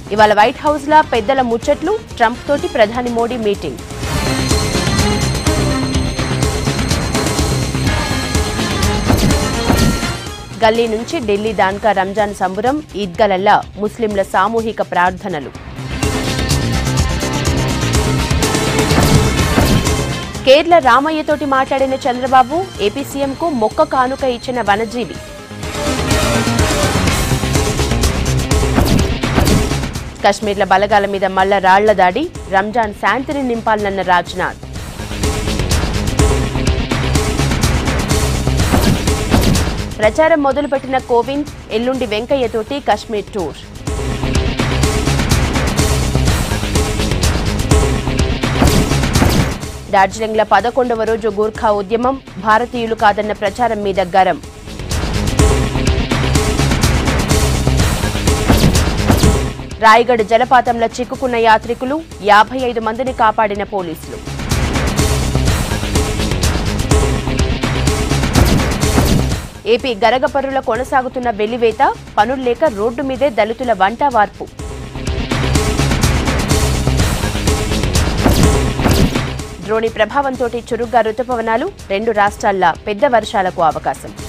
ఇవాళ వైట్ హౌస్లా పెద్దల ముచ్చట్లు ట్రంప్ తోటి ప్రధాని మోడీ మీటింగ్ గల్లీ నుంచి ఢిల్లీ దాన్కా రంజాన్ సంబురం ఈద్గలల్లా ముస్లింల సామూహిక ప్రార్థనలు కేరళ రామయ్యతోటి మాట్లాడిన చంద్రబాబు ఏపీ సీఎంకు మొక్క కానుక ఇచ్చిన వనజీవి కశ్మీర్ల బలగాల మీద మల్ల రాళ్ల దాడి రంజాన్ శాంతిని నింపాలన్న రాజ్నాథ్ ప్రచారం మొదలుపెట్టిన కోవింద్ ఎల్లుండి వెంకయ్యతోటి కశ్మీర్ టూర్ డార్జిలింగ్ల పదకొండవ రోజు గూర్ఖా ఉద్యమం భారతీయులు కాదన్న ప్రచారం మీద గరం రాయగఢ్ జలపాతంలో చిక్కుకున్న యాత్రికులు యాభై ఐదు మందిని కాపాడిన పోలీసులు ఏపీ గరగపరుల కొనసాగుతున్న వెలివేత పనుల్లేక రోడ్డు మీదే దళితుల వంట వార్పు ద్రోణి ప్రభావంతో చురుగ్గా రుతుపవనాలు రెండు రాష్ట్రాల్లో పెద్ద వర్షాలకు అవకాశం